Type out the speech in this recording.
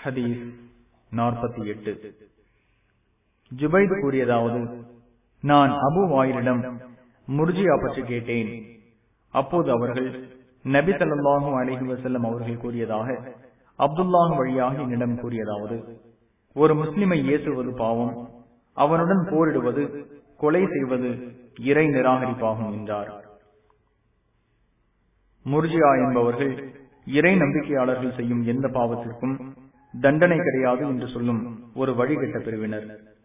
ஹதீஸ் நாற்பத்தி எட்டு ஜுபைத் கூறியதாவது நான் அபு வாயிலிடம் முர்ஜியா பற்றி கேட்டேன் அப்போது அவர்கள் நபி ஸல்லல்லாஹு அலைஹி வஸல்லம் அவர்கள் கூறியதாக அப்துல்லாஹ் வழியாக என்னிடம் கூறியதாவது ஒரு முஸ்லிமை ஏசுவது பாவம் அவனுடன் போரிடுவது கொலை செய்வது இறை நிராகரிப்பாகும் என்றார் முர்ஜியா என்பவர்கள் இறை நம்பிக்கையாளர்கள் செய்யும் எந்த பாவத்திற்கும் தண்டனை கிடையாது என்று சொல்லும் ஒரு வழிகட்ட பிரிவினர்